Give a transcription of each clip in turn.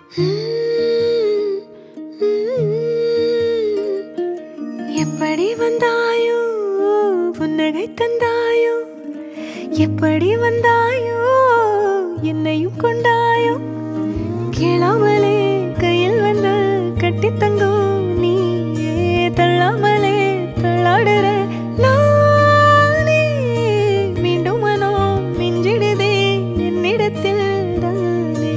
எப்படி வந்தாயோ புன்னகை தந்தாயோ எப்படி வந்தாயோ என்னையும் கொண்டாயோ கேளாமலே கையில் வந்து கட்டி தங்கோ நீ தள்ளாமலே தள்ளாடுற நானே மீண்டும் மனோ மிஞ்சிடுதே என்னிடத்தில் தானே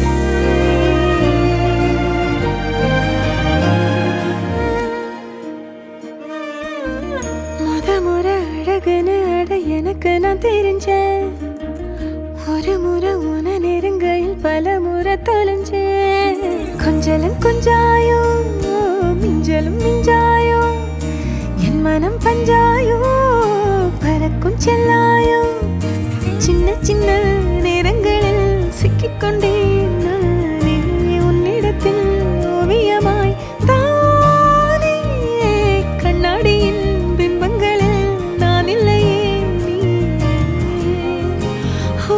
முத முறை அழகுன்னு அட எனக்கு நான் தெரிஞ்சேன் ஒரு முறை உன நெருங்கையில் பல முறை தொலைஞ்சேன் கொஞ்சலும் கொஞ்சாயோ மிஞ்சலும் மிஞ்சாயோ என் மனம் பஞ்சாயோ பறக்கும் செல்லாயோ சின்ன சின்ன நேரங்களில் சிக்கிக்கொண்டேன் நானே உன்னிடத்தில் ஓவியமாய் தானே கண்ணாடியின் பிம்பங்களில் நான் இல்லையே நீ ஓ,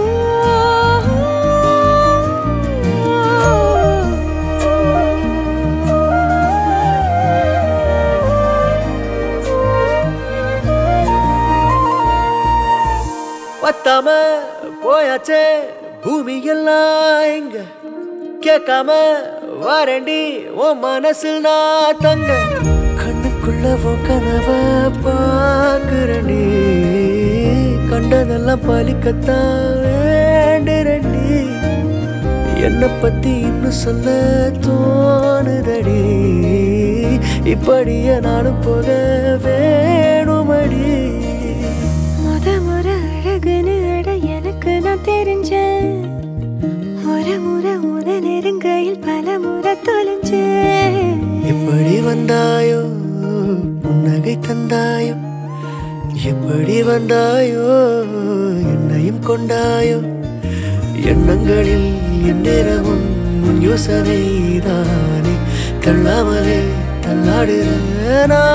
பத்தாம போயாச்சே பூமி எல்லாம் எங்க கேட்காம வாரண்டி உன் மனசில் நான் தங்க கண்ணுக்குள்ள உன் கனவ பாக்குறண்டி கண்டதெல்லாம் பலிக்கத்தான் வேண்டுறண்டி என்னை பத்தி இன்னும் சொல்ல தோணுதடி இப்படியே நானும் போக வேணுமடி முத முறை அழகுன்னு அட எனக்கு நான் தெரிஞ்சேன் ஒரு முறை உத நெருங்கையில் பல முறை தொலைஞ்சேன் எப்படி வந்தாயோ புன்னகை தந்தாயோ எப்படி வந்தாயோ என்னையும் கொண்டாயோ எண்ணங்களில் எந்நேரமும் உன் யோசனை தானே தள்ளாமலே தள்ளாடுற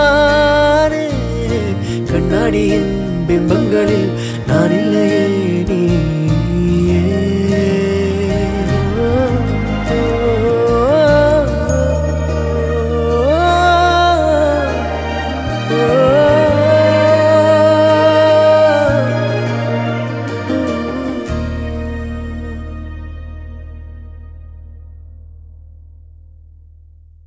நானே கண்ணாடியின் பிம்பங்களில் நான் இல்லையே நீ